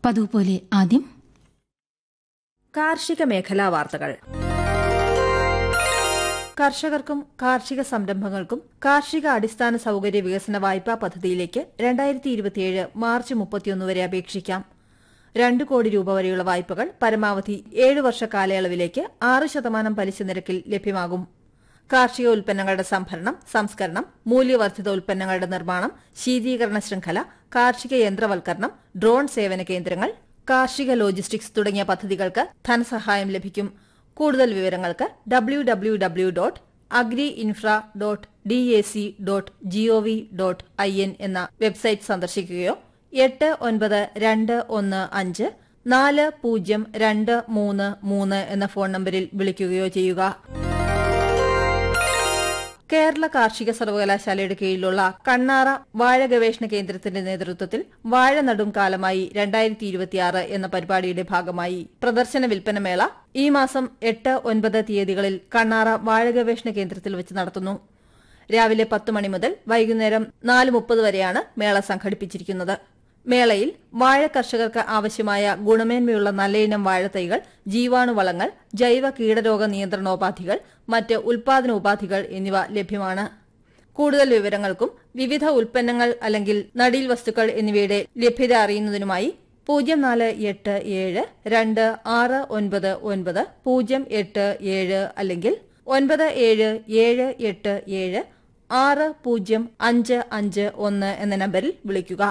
പതിവ് പോലെ ആദ്യം കാർഷിക മേഖലാ വാർത്തകൾ കർഷകർക്കും കാർഷിക സംരംഭങ്ങൾക്കും കാർഷിക അടിസ്ഥാന സൌകര്യ വികസന വായ്പാ പദ്ധതിയിലേക്ക് രണ്ടായിരത്തി ഇരുപത്തിയേഴ് മാർച്ച് മുപ്പത്തിയൊന്ന് വരെ അപേക്ഷിക്കാം രണ്ട് കോടി രൂപ വരെയുള്ള വായ്പകൾ പരമാവധി ഏഴ് വർഷ കാലയളവിലേക്ക് ആറ് ശതമാനം പലിശ നിരക്കിൽ ലഭ്യമാകും കാർഷിക ഉൽപ്പന്നങ്ങളുടെ സംഭരണം സംസ്കരണം മൂല്യവർദ്ധിത ഉൽപ്പന്നങ്ങളുടെ നിർമ്മാണം ശീതീകരണ ശൃംഖല കാർഷിക യന്ത്രവൽക്കരണം ഡ്രോൺ സേവന കേന്ദ്രങ്ങൾ കാർഷിക ലോജിസ്റ്റിക്സ് തുടങ്ങിയ പദ്ധതികൾക്ക് ധനസഹായം ലഭിക്കും കൂടുതൽ വിവരങ്ങൾക്ക് W W W dot agri infra dot D A C dot GOV dot I N എന്ന വെബ്സൈറ്റ് സന്ദർശിക്കുകയോ എട്ട് ഒൻപത് രണ്ട് ഒന്ന് അഞ്ച് നാല് പൂജ്യം രണ്ട് മൂന്ന് മൂന്ന് എന്ന ഫോൺ നമ്പറിൽ വിളിക്കുകയോ ചെയ്യുക കേരള കാർഷിക സർവകലാശാലയുടെ കീഴിലുള്ള കണ്ണാറ വാഴ ഗവേഷണ കേന്ദ്രത്തിന്റെ നേതൃത്വത്തിൽ വാഴ നടും കാലമായി രണ്ടായിരത്തി ഇരുപത്തിയാറ് എന്ന പരിപാടിയുടെ ഭാഗമായി പ്രദർശന വിൽപ്പന മേള ഈ മാസം എട്ട് ഒൻപത് തീയതികളിൽ കണ്ണാറ വാഴ ഗവേഷണ കേന്ദ്രത്തിൽ വെച്ച് നടത്തുന്നു രാവിലെ പത്ത് മണി മുതൽ വൈകുന്നേരം നാല് മുപ്പത് വരെയാണ് മേള സംഘടിപ്പിച്ചിരിക്കുന്നത് മേളയിൽ വാഴ കർഷകർക്ക് ആവശ്യമായ ഗുണമേന്മയുള്ള നല്ലയിനം വാഴത്തൈകൾ ജീവാണുവളങ്ങൾ ജൈവ കീടരോഗ നിയന്ത്രണോപാധികൾ മറ്റ് ഉൽപാദന ഉപാധികൾ എന്നിവ ലഭ്യമാണ് കൂടുതൽ വിവരങ്ങൾക്കും വിവിധ ഉൽപ്പന്നങ്ങൾ അല്ലെങ്കിൽ നടീൽ വസ്തുക്കൾ എന്നിവയുടെ ലഭ്യത അറിയുന്നതിനുമായി പൂജ്യം നാല് എട്ട് ഏഴ് രണ്ട് ആറ് ഒൻപത് ഒൻപത് പൂജ്യം എട്ട് ഏഴ് അല്ലെങ്കിൽ ഒൻപത് ഏഴ് ഏഴ് എട്ട് ഏഴ് ആറ് പൂജ്യം അഞ്ച് അഞ്ച് ഒന്ന് എന്ന നമ്പറിൽ വിളിക്കുക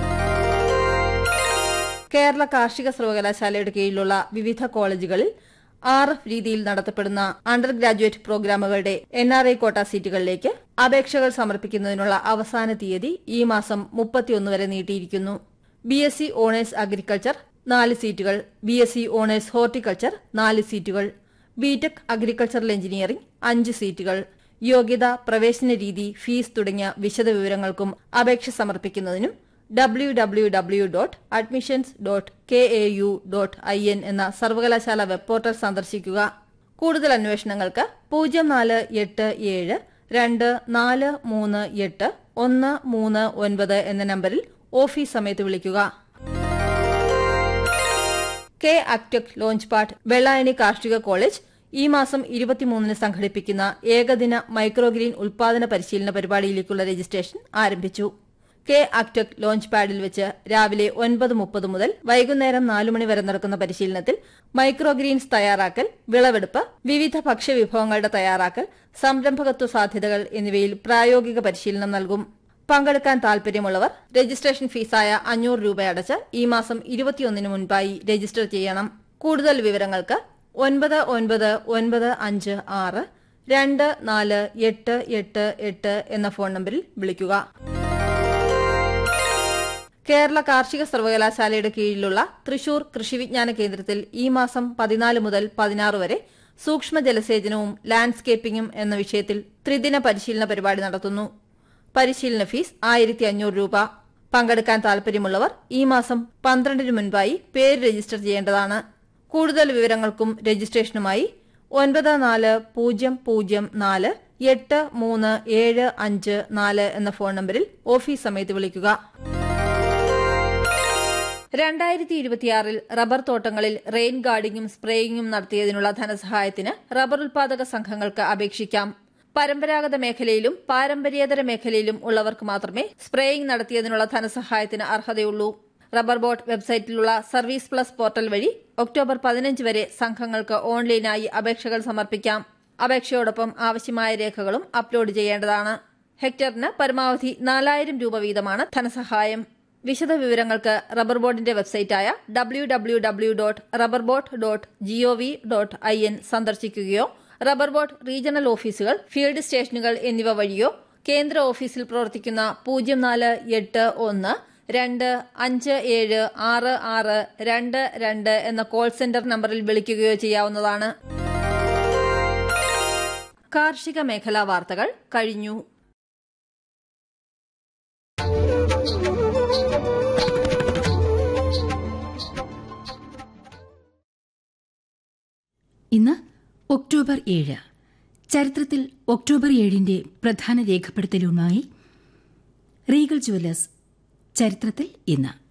കേരള കാർഷിക സർവകലാശാലയുടെ കീഴിലുള്ള വിവിധ കോളേജുകളിൽ ആർ എഫ് രീതിയിൽ നടത്തപ്പെടുന്ന അണ്ടർ ഗ്രാജുവേറ്റ് പ്രോഗ്രാമുകളുടെ എൻ ആർ ഐ കോട്ട സീറ്റുകളിലേക്ക് അപേക്ഷകൾ സമർപ്പിക്കുന്നതിനുള്ള അവസാന തീയതി ഈ മാസം മുപ്പത്തിയൊന്ന് വരെ നീട്ടിയിരിക്കുന്നു B S C honours agriculture നാല് സീറ്റുകൾ B S C honours horticulture നാല് സീറ്റുകൾ ബിടെക് അഗ്രികൾച്ചറൽ എഞ്ചിനീയറിംഗ് അഞ്ച് സീറ്റുകൾ യോഗ്യത പ്രവേശന രീതി ഫീസ് തുടങ്ങിയ വിശദവിവരങ്ങൾക്കും അപേക്ഷ സമർപ്പിക്കുന്നതിനും W W W dot admissions dot K A U dot I N എന്ന സർവകലാശാല വെബ് പോർട്ടൽ സന്ദർശിക്കുക കൂടുതൽ അന്വേഷണങ്ങൾക്ക് പൂജ്യം നാല് എട്ട് ഏഴ് രണ്ട് നാല് മൂന്ന് എട്ട് ഒന്ന് മൂന്ന് ഒൻപത് എന്ന നമ്പറിൽ ഓഫീസ് സമയത്ത് വിളിക്കുക കെ അക്ടെക് ലോഞ്ച് പാട്ട് വെള്ളായണി കാർഷിക കോളേജ് ഈ മാസം ഇരുപത്തിമൂന്നിന് സംഘടിപ്പിക്കുന്ന ഏകദിന മൈക്രോഗ്രീൻ ഉൽപാദന പരിശീലന പരിപാടിയിലേക്കുള്ള രജിസ്ട്രേഷൻ ആരംഭിച്ചു കെ അക്ടെക് ലോഞ്ച് പാഡിൽ വെച്ച് രാവിലെ ഒൻപത് മുപ്പത് മുതൽ വൈകുന്നേരം നാലു മണി വരെ നടക്കുന്ന പരിശീലനത്തിൽ മൈക്രോഗ്രീൻസ് തയ്യാറാക്കൽ വിളവെടുപ്പ് വിവിധ ഭക്ഷ്യവിഭവങ്ങളുടെ തയ്യാറാക്കൽ സംരംഭകത്വ സാധ്യതകൾ എന്നിവയിൽ പ്രായോഗിക പരിശീലനം നൽകും പങ്കെടുക്കാൻ താൽപര്യമുള്ളവർ രജിസ്ട്രേഷൻ ഫീസായ അഞ്ഞൂറ് രൂപ അടച്ച് ഈ മാസം ഇരുപത്തിയൊന്നിന് മുൻപായി രജിസ്റ്റർ ചെയ്യണം കൂടുതൽ വിവരങ്ങൾക്ക് ഒൻപത് ഒൻപത് ഒൻപത് അഞ്ച് ആറ് രണ്ട് നാല് എട്ട് എട്ട് എട്ട് എന്ന ഫോൺ നമ്പറിൽ വിളിക്കുക കേരള കാർഷിക സർവകലാശാലയുടെ കീഴിലുള്ള തൃശൂർ കൃഷിവിജ്ഞാന കേന്ദ്രത്തിൽ ഈ മാസം പതിനാല് മുതൽ പതിനാറ് വരെ സൂക്ഷ്മ ജലസേചനവും ലാൻഡ്സ്കേപ്പിംഗും എന്ന വിഷയത്തിൽ ത്രിദിന പരിശീലന പരിപാടി നടത്തുന്നു പരിശീലന ഫീസ് ആയിരത്തി അഞ്ഞൂറ് രൂപ പങ്കെടുക്കാൻ താൽപര്യമുള്ളവർ ഈ മാസം പന്ത്രണ്ടിന് മുൻപായി പേര് രജിസ്റ്റർ ചെയ്യേണ്ടതാണ് കൂടുതൽ വിവരങ്ങൾക്കും രജിസ്ട്രേഷനുമായി ഒൻപത് നാല് പൂജ്യം പൂജ്യം നാല് എട്ട് മൂന്ന് ഏഴ് അഞ്ച് നാല് എന്ന ഫോൺ നമ്പറിൽ ഓഫീസ് സമയത്ത് വിളിക്കുക രണ്ടായിരത്തി ഇരുപത്തിയാറിൽ റബ്ബർ തോട്ടങ്ങളിൽ റെയിൻ ഗാർഡിങ്ങും സ്പ്രേയിങ്ങും നടത്തിയതിനുള്ള ധനസഹായത്തിന് റബ്ബർ ഉൽപാദക സംഘങ്ങൾക്ക് അപേക്ഷിക്കാം പരമ്പരാഗത മേഖലയിലും പാരമ്പര്യേതര മേഖലയിലും ഉള്ളവർക്ക് മാത്രമേ സ്പ്രേയിംഗ് നടത്തിയതിനുള്ള ധനസഹായത്തിന് അർഹതയുള്ളൂ റബ്ബർ ബോർഡ് വെബ്സൈറ്റിലുള്ള സർവീസ് പ്ലസ് പോർട്ടൽ വഴി ഒക്ടോബർ പതിനഞ്ച് വരെ സംഘങ്ങൾക്ക് ഓൺലൈനായി അപേക്ഷകൾ സമർപ്പിക്കാം അപേക്ഷയോടൊപ്പം ആവശ്യമായ രേഖകളും അപ്ലോഡ് ചെയ്യേണ്ടതാണ് ഹെക്ടറിന് പരമാവധി നാലായിരം രൂപ വീതമാണ് ധനസഹായം വിശദ വിവരങ്ങൾക്ക് റബ്ബർ ബോർഡിന്റെ വെബ്സൈറ്റായ W W W dot rubber board dot GOV dot I N സന്ദർശിക്കുകയോ റബ്ബർ ബോർഡ് റീജിയണൽ ഓഫീസുകൾ ഫീൽഡ് സ്റ്റേഷനുകൾ എന്നിവ വഴിയോ കേന്ദ്ര ഓഫീസിൽ പ്രവർത്തിക്കുന്ന പൂജ്യം നാല് എട്ട് ഒന്ന് രണ്ട് അഞ്ച് ഏഴ് ആറ് ആറ് രണ്ട് രണ്ട് എന്ന കോൾ സെന്റർ നമ്പറിൽ വിളിക്കുകയോ ചെയ്യാവുന്നതാണ് കാർഷിക മേഖലാ വാർത്തകൾ കഴിഞ്ഞു ഇന്ന് ഒക്ടോബർ ഏഴ് ചരിത്രത്തിൽ ഒക്ടോബർ ഏഴിന്റെ പ്രധാന രേഖപ്പെടുത്തലുമായി റീഗൽ ജുവലേഴ്സ് ചരിത്രത്തിൽ ഇന്ന്